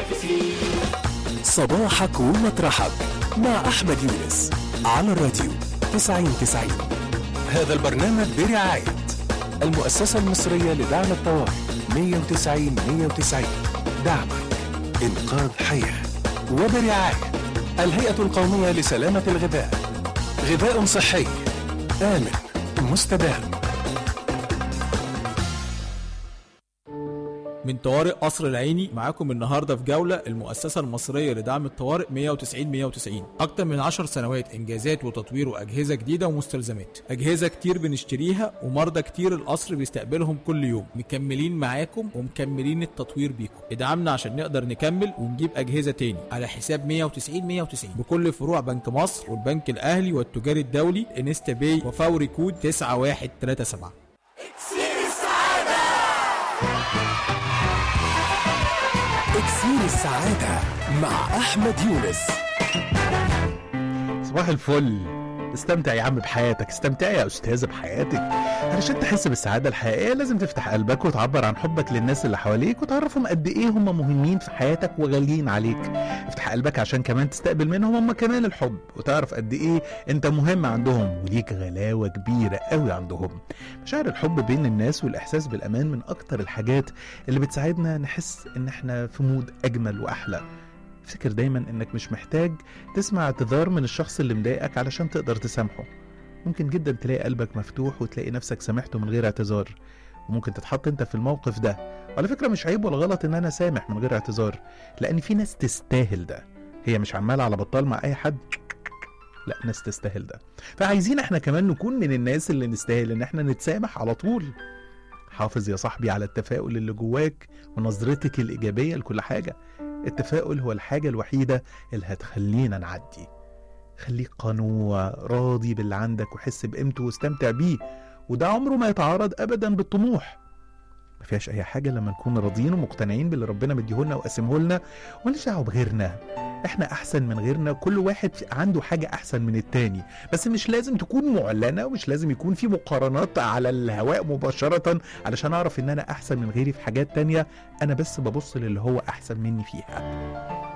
المنافسين صباحك ومطرحك مع أحمد يونس على الراديو 9090 هذا البرنامج برعاية المؤسسة المصرية لدعم الطوارئ 190 190 دعمك إنقاذ حياة وبرعاية الهيئة القومية لسلامة الغذاء غذاء صحي آمن مستدام من طوارئ قصر العيني معاكم النهارده في جوله المؤسسه المصريه لدعم الطوارئ 190 190 اكتر من 10 سنوات انجازات وتطوير واجهزه جديده ومستلزمات اجهزه كتير بنشتريها ومرضى كتير القصر بيستقبلهم كل يوم مكملين معاكم ومكملين التطوير بيكم ادعمنا عشان نقدر نكمل ونجيب اجهزه تاني على حساب 190 190 بكل فروع بنك مصر والبنك الاهلي والتجاري الدولي انستا باي وفوري كود 9137 إكسير السعادة مع أحمد يونس صباح الفل استمتع يا عم بحياتك استمتع يا أستاذة بحياتك علشان تحس بالسعادة الحقيقية لازم تفتح قلبك وتعبر عن حبك للناس اللي حواليك وتعرفهم قد إيه هم مهمين في حياتك وغاليين عليك افتح قلبك عشان كمان تستقبل منهم هم كمان الحب وتعرف قد إيه أنت مهم عندهم وليك غلاوة كبيرة قوي عندهم مشاعر الحب بين الناس والإحساس بالأمان من أكتر الحاجات اللي بتساعدنا نحس إن إحنا في مود أجمل وأحلى افتكر دايما انك مش محتاج تسمع اعتذار من الشخص اللي مضايقك علشان تقدر تسامحه ممكن جدا تلاقي قلبك مفتوح وتلاقي نفسك سامحته من غير اعتذار وممكن تتحط انت في الموقف ده وعلى فكره مش عيب ولا غلط ان انا سامح من غير اعتذار لان في ناس تستاهل ده هي مش عماله على بطال مع اي حد لا ناس تستاهل ده فعايزين احنا كمان نكون من الناس اللي نستاهل ان احنا نتسامح على طول حافظ يا صاحبي على التفاؤل اللي جواك ونظرتك الإيجابية لكل حاجة التفاؤل هو الحاجة الوحيدة اللي هتخلينا نعدي خليك قنوع راضي باللي عندك وحس بقيمته واستمتع بيه وده عمره ما يتعارض أبدا بالطموح ما فيهاش أي حاجة لما نكون راضيين ومقتنعين باللي ربنا مديهولنا وقسمهولنا ومالناش دعوة بغيرنا احنا احسن من غيرنا كل واحد عنده حاجة احسن من التاني بس مش لازم تكون معلنة ومش لازم يكون في مقارنات على الهواء مباشرة علشان اعرف ان انا احسن من غيري في حاجات تانية انا بس ببص للي هو احسن مني فيها